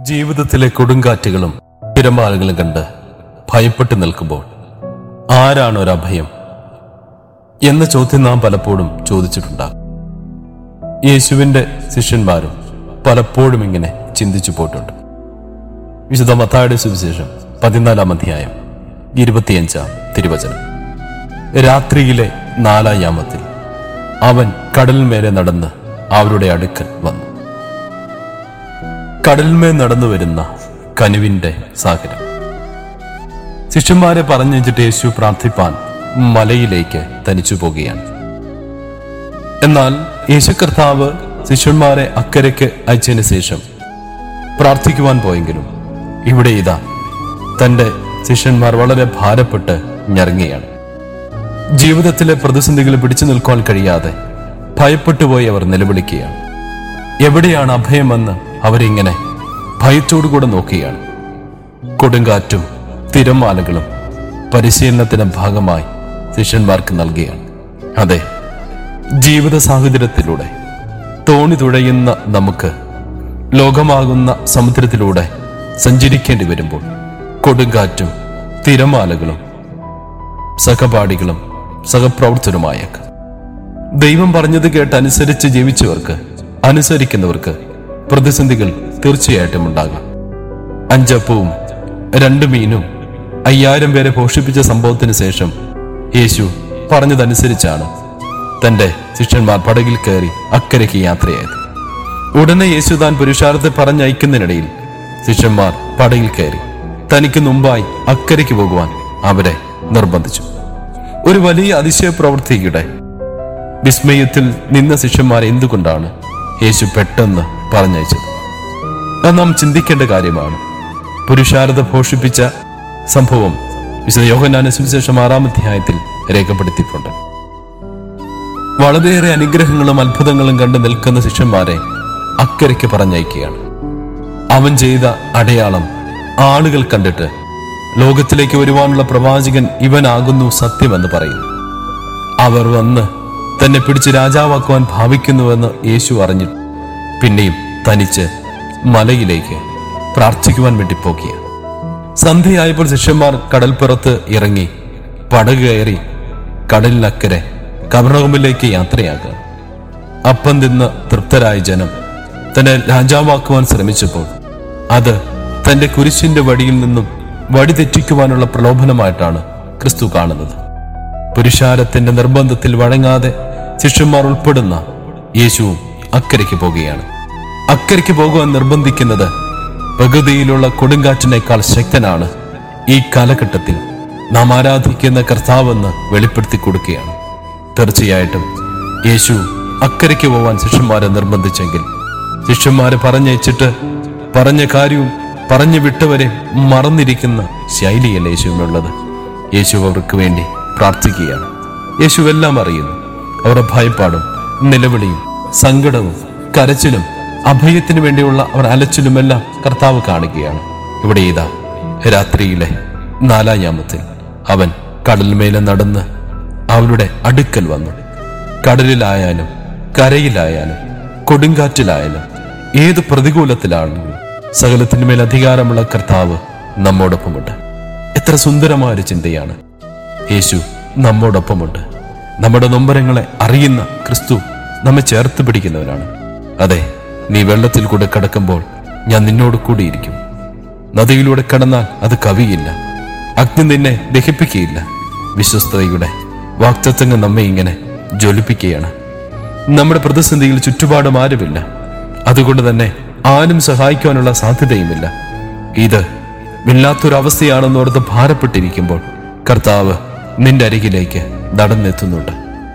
ജീവിതത്തിലെ കൊടുങ്കാറ്റുകളും തിരമാലകളും കണ്ട് ഭയപ്പെട്ടു നിൽക്കുമ്പോൾ ആരാണ് ഒരു അഭയം എന്ന ചോദ്യം നാം പലപ്പോഴും ചോദിച്ചിട്ടുണ്ടാകും യേശുവിന്റെ ശിഷ്യന്മാരും പലപ്പോഴും ഇങ്ങനെ ചിന്തിച്ചു പോയിട്ടുണ്ട് വിശുദ്ധ മത്തായുടെ സുവിശേഷം പതിനാലാം അധ്യായം ഇരുപത്തിയഞ്ചാം തിരുവചനം രാത്രിയിലെ നാലാം യാമത്തിൽ അവൻ കടലിന്മേലെ നടന്ന് അവരുടെ അടുക്കൽ വന്നു കടലിന്മേൽ നടന്നു വരുന്ന കനുവിന്റെ സാഗരം ശിഷ്യന്മാരെ പറഞ്ഞിട്ട് യേശു പ്രാർത്ഥിപ്പാൻ മലയിലേക്ക് തനിച്ചു പോകുകയാണ് എന്നാൽ യേശു കർത്താവ് ശിഷ്യന്മാരെ അക്കരയ്ക്ക് അയച്ചതിന് ശേഷം പ്രാർത്ഥിക്കുവാൻ പോയെങ്കിലും ഇവിടെ ഇതാ തന്റെ ശിഷ്യന്മാർ വളരെ ഭാരപ്പെട്ട് ഞെറങ്ങുകയാണ് ജീവിതത്തിലെ പ്രതിസന്ധികൾ പിടിച്ചു നിൽക്കുവാൻ കഴിയാതെ ഭയപ്പെട്ടുപോയി അവർ നിലവിളിക്കുകയാണ് എവിടെയാണ് അഭയമെന്ന് അവരിങ്ങനെ ഭയത്തോടുകൂടെ നോക്കുകയാണ് കൊടുങ്കാറ്റും തിരമാലകളും പരിശീലനത്തിന്റെ ഭാഗമായി ശിഷ്യന്മാർക്ക് നൽകുകയാണ് അതെ ജീവിത സാഹചര്യത്തിലൂടെ തോണി തുഴയുന്ന നമുക്ക് ലോകമാകുന്ന സമുദ്രത്തിലൂടെ സഞ്ചരിക്കേണ്ടി വരുമ്പോൾ കൊടുങ്കാറ്റും തിരമാലകളും സഹപാഠികളും സഹപ്രവർത്തകരുമായേക്കാം ദൈവം പറഞ്ഞത് കേട്ട് അനുസരിച്ച് ജീവിച്ചവർക്ക് അനുസരിക്കുന്നവർക്ക് പ്രതിസന്ധികൾ തീർച്ചയായിട്ടും ഉണ്ടാകാം അഞ്ചപ്പവും രണ്ട് മീനും അയ്യായിരം പേരെ പോഷിപ്പിച്ച സംഭവത്തിന് ശേഷം യേശു പറഞ്ഞതനുസരിച്ചാണ് തന്റെ ശിഷ്യന്മാർ പടകിൽ കയറി അക്കരയ്ക്ക് യാത്രയായത് ഉടനെ യേശു താൻ പുരുഷാരത്തെ പറഞ്ഞയക്കുന്നതിനിടയിൽ ശിഷ്യന്മാർ പടകിൽ കയറി തനിക്ക് മുമ്പായി അക്കരയ്ക്ക് പോകുവാൻ അവരെ നിർബന്ധിച്ചു ഒരു വലിയ അതിശയ പ്രവൃത്തിയുടെ വിസ്മയത്തിൽ നിന്ന ശിഷ്യന്മാരെ എന്തുകൊണ്ടാണ് യേശു പെട്ടെന്ന് പറഞ്ഞയച്ചത് അത് നാം ചിന്തിക്കേണ്ട കാര്യമാണ് പുരുഷാരത പോഷിപ്പിച്ച സംഭവം വിശുദ്ധ യോഹന്നാന സുവിശേഷം ആറാം അധ്യായത്തിൽ രേഖപ്പെടുത്തിയിട്ടുണ്ട് വളരെയേറെ അനുഗ്രഹങ്ങളും അത്ഭുതങ്ങളും കണ്ട് നിൽക്കുന്ന ശിഷ്യന്മാരെ അക്കരയ്ക്ക് പറഞ്ഞയക്കുകയാണ് അവൻ ചെയ്ത അടയാളം ആളുകൾ കണ്ടിട്ട് ലോകത്തിലേക്ക് വരുവാനുള്ള പ്രവാചകൻ ഇവനാകുന്നു സത്യമെന്ന് പറയുന്നു അവർ വന്ന് തന്നെ പിടിച്ച് രാജാവാക്കുവാൻ ഭാവിക്കുന്നുവെന്ന് യേശു അറിഞ്ഞു പിന്നെയും തനിച്ച് മലയിലേക്ക് പ്രാർത്ഥിക്കുവാൻ വേണ്ടി പോക്കിയ സന്ധ്യയായപ്പോൾ ശിഷ്യന്മാർ കടൽപ്പുറത്ത് ഇറങ്ങി പടക് കയറി കടലിനക്കരെ കബറകമ്പിലേക്ക് യാത്രയാക്കുക അപ്പം തിന്ന് തൃപ്തരായ ജനം തന്നെ രാജാവാക്കുവാൻ ശ്രമിച്ചപ്പോൾ അത് തന്റെ കുരിശിന്റെ വടിയിൽ നിന്നും വടി തെറ്റിക്കുവാനുള്ള പ്രലോഭനമായിട്ടാണ് ക്രിസ്തു കാണുന്നത് പുരുഷാരത്തിന്റെ നിർബന്ധത്തിൽ വഴങ്ങാതെ ശിഷ്യന്മാർ ഉൾപ്പെടുന്ന യേശുവും അക്കരയ്ക്ക് പോകുകയാണ് അക്കരയ്ക്ക് പോകുവാൻ നിർബന്ധിക്കുന്നത് പ്രകൃതിയിലുള്ള കൊടുങ്കാറ്റിനേക്കാൾ ശക്തനാണ് ഈ കാലഘട്ടത്തിൽ നാം ആരാധിക്കുന്ന കർത്താവെന്ന് വെളിപ്പെടുത്തി കൊടുക്കുകയാണ് തീർച്ചയായിട്ടും യേശു അക്കരയ്ക്ക് പോവാൻ ശിഷ്യന്മാരെ നിർബന്ധിച്ചെങ്കിൽ ശിഷ്യന്മാരെ പറഞ്ഞയച്ചിട്ട് പറഞ്ഞ കാര്യവും പറഞ്ഞു വിട്ടവരെ മറന്നിരിക്കുന്ന ശൈലിയല്ല യേശുവിനുള്ളത് യേശു അവർക്ക് വേണ്ടി പ്രാർത്ഥിക്കുകയാണ് യേശു എല്ലാം അറിയുന്നു അവരുടെ ഭയപ്പാടും നിലവിളിയും സങ്കടവും കരച്ചിലും അഭയത്തിനു വേണ്ടിയുള്ള അവർ അലച്ചിലുമെല്ലാം കർത്താവ് കാണുകയാണ് ഇവിടെ ഇതാ രാത്രിയിലെ നാലാം യാമത്തിൽ അവൻ കടൽമേലെ നടന്ന് അവരുടെ അടുക്കൽ വന്നു കടലിലായാലും കരയിലായാലും കൊടുങ്കാറ്റിലായാലും ഏത് പ്രതികൂലത്തിലാണെങ്കിലും സകലത്തിനു മേൽ അധികാരമുള്ള കർത്താവ് നമ്മോടൊപ്പമുണ്ട് എത്ര സുന്ദരമായ ഒരു ചിന്തയാണ് യേശു നമ്മോടൊപ്പമുണ്ട് നമ്മുടെ നൊമ്പരങ്ങളെ അറിയുന്ന ക്രിസ്തു നമ്മെ ചേർത്ത് പിടിക്കുന്നവനാണ് അതെ നീ വെള്ളത്തിൽ കൂടെ കടക്കുമ്പോൾ ഞാൻ നിന്നോട് കൂടിയിരിക്കും നദിയിലൂടെ കടന്നാൽ അത് കവിയില്ല അഗ്നി നിന്നെ ദഹിപ്പിക്കുകയില്ല വിശ്വസ്തയുടെ വാക്തത്വങ്ങൾ നമ്മെ ഇങ്ങനെ ജ്വലിപ്പിക്കുകയാണ് നമ്മുടെ പ്രതിസന്ധിയിൽ ചുറ്റുപാടും ആരുമില്ല അതുകൊണ്ട് തന്നെ ആരും സഹായിക്കുവാനുള്ള സാധ്യതയുമില്ല ഇത് വല്ലാത്തൊരവസ്ഥയാണെന്നോർത്ത് ഭാരപ്പെട്ടിരിക്കുമ്പോൾ കർത്താവ് നിന്റെ അരികിലേക്ക് നടന്നെത്തുന്നുണ്ട്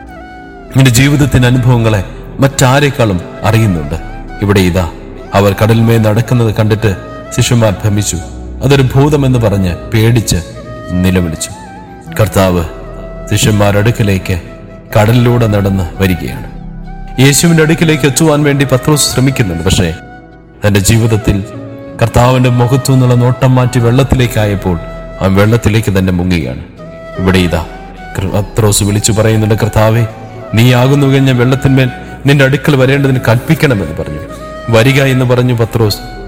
നിന്റെ ജീവിതത്തിന്റെ അനുഭവങ്ങളെ മറ്റാരെക്കാളും അറിയുന്നുണ്ട് ഇവിടെ ഇതാ അവർ കടൽമേൽ നടക്കുന്നത് കണ്ടിട്ട് ശിഷ്യന്മാർ ഭ്രമിച്ചു അതൊരു ഭൂതമെന്ന് പറഞ്ഞ് പേടിച്ച് നിലവിളിച്ചു കർത്താവ് ശിഷ്യന്മാരുടെ അടുക്കിലേക്ക് കടലിലൂടെ നടന്ന് വരികയാണ് യേശുവിന്റെ അടുക്കിലേക്ക് എത്തുവാൻ വേണ്ടി പത്രോസ് ശ്രമിക്കുന്നുണ്ട് പക്ഷേ തന്റെ ജീവിതത്തിൽ കർത്താവിന്റെ മുഖത്തു നിന്നുള്ള നോട്ടം മാറ്റി വെള്ളത്തിലേക്കായപ്പോൾ അവൻ വെള്ളത്തിലേക്ക് തന്നെ മുങ്ങുകയാണ് ഇവിടെ ഇതാ പത്രോസ് വിളിച്ചു പറയുന്നുണ്ട് കർത്താവെ നീ ആകുന്നു കഴിഞ്ഞ വെള്ളത്തിന്മേൽ നിന്റെ അടുക്കൽ വരേണ്ടതിന് കൽപ്പിക്കണമെന്ന് പറഞ്ഞു വരിക എന്ന് പറഞ്ഞു പത്രോസ്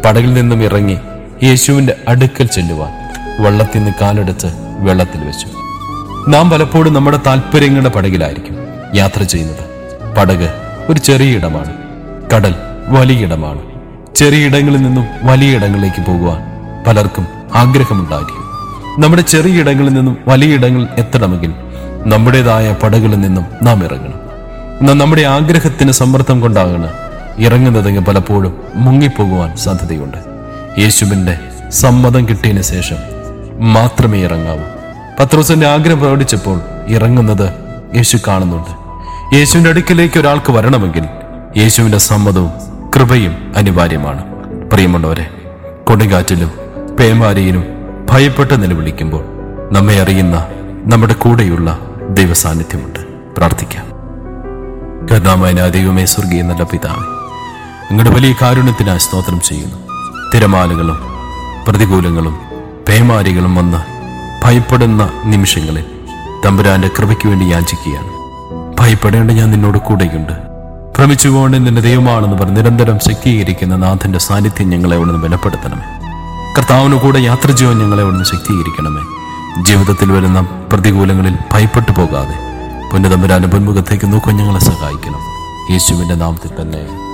പടകിൽ നിന്നും ഇറങ്ങി യേശുവിന്റെ അടുക്കൽ ചെല്ലുവാൻ വള്ളത്തിൽ നിന്ന് കാലെടുത്ത് വെള്ളത്തിൽ വെച്ചു നാം പലപ്പോഴും നമ്മുടെ താല്പര്യങ്ങളുടെ പടകിലായിരിക്കും യാത്ര ചെയ്യുന്നത് പടക് ഒരു ചെറിയ ഇടമാണ് കടൽ വലിയ ഇടമാണ് ചെറിയ ഇടങ്ങളിൽ നിന്നും വലിയ ഇടങ്ങളിലേക്ക് പോകുവാൻ പലർക്കും ആഗ്രഹമുണ്ടായിരിക്കും നമ്മുടെ ചെറിയ ഇടങ്ങളിൽ നിന്നും വലിയ ഇടങ്ങളിൽ എത്തണമെങ്കിൽ നമ്മുടേതായ പടകളിൽ നിന്നും നാം ഇറങ്ങണം എന്നാൽ നമ്മുടെ ആഗ്രഹത്തിന് സമ്മർദ്ദം കൊണ്ടാകണം ഇറങ്ങുന്നതെങ്കിൽ പലപ്പോഴും മുങ്ങിപ്പോകുവാൻ സാധ്യതയുണ്ട് യേശുവിന്റെ സമ്മതം കിട്ടിയതിന് ശേഷം മാത്രമേ ഇറങ്ങാവൂ പത്രോസിന്റെ ആഗ്രഹം പ്രകടിച്ചപ്പോൾ ഇറങ്ങുന്നത് യേശു കാണുന്നുണ്ട് യേശുവിന്റെ അടുക്കിലേക്ക് ഒരാൾക്ക് വരണമെങ്കിൽ യേശുവിന്റെ സമ്മതവും കൃപയും അനിവാര്യമാണ് പ്രിയമുള്ളവരെ കൊടുങ്കാറ്റിലും പേമാരിയിലും ഭയപ്പെട്ട് നിലവിളിക്കുമ്പോൾ നമ്മെ അറിയുന്ന നമ്മുടെ കൂടെയുള്ള ദൈവസാന്നിധ്യമുണ്ട് പ്രാർത്ഥിക്കാം കരുണാമയന ദൈവമേ സ്വർഗീയ നല്ല പിതാവേ നിങ്ങളുടെ വലിയ കാരുണ്യത്തിനായി സ്തോത്രം ചെയ്യുന്നു തിരമാലകളും പ്രതികൂലങ്ങളും പേമാരികളും വന്ന് ഭയപ്പെടുന്ന നിമിഷങ്ങളിൽ തമ്പുരാന്റെ കൃപയ്ക്ക് വേണ്ടി യാചിക്കുകയാണ് ഭയപ്പെടേണ്ട ഞാൻ നിന്നോട് കൂടെയുണ്ട് ഭ്രമിച്ചുകൊണ്ട് നിന്റെ ദൈവമാണെന്ന് പറഞ്ഞ് നിരന്തരം ശക്തീകരിക്കുന്ന നാഥന്റെ സാന്നിധ്യം ഞങ്ങളെ അവിടുന്ന് ബലപ്പെടുത്തണമേ കർത്താവിന് കൂടെ യാത്ര ചെയ്യാൻ ഞങ്ങളെ അവിടുന്ന് ശക്തീകരിക്കണമേ ജീവിതത്തിൽ വരുന്ന പ്രതികൂലങ്ങളിൽ ഭയപ്പെട്ടു പോകാതെ പുണ്യതമ്പുരാന്റെ പൊന്മുഖത്തേക്ക് നോക്കാൻ ഞങ്ങളെ സഹായിക്കണം യേശുവിന്റെ നാമത്തിൽ തന്നെ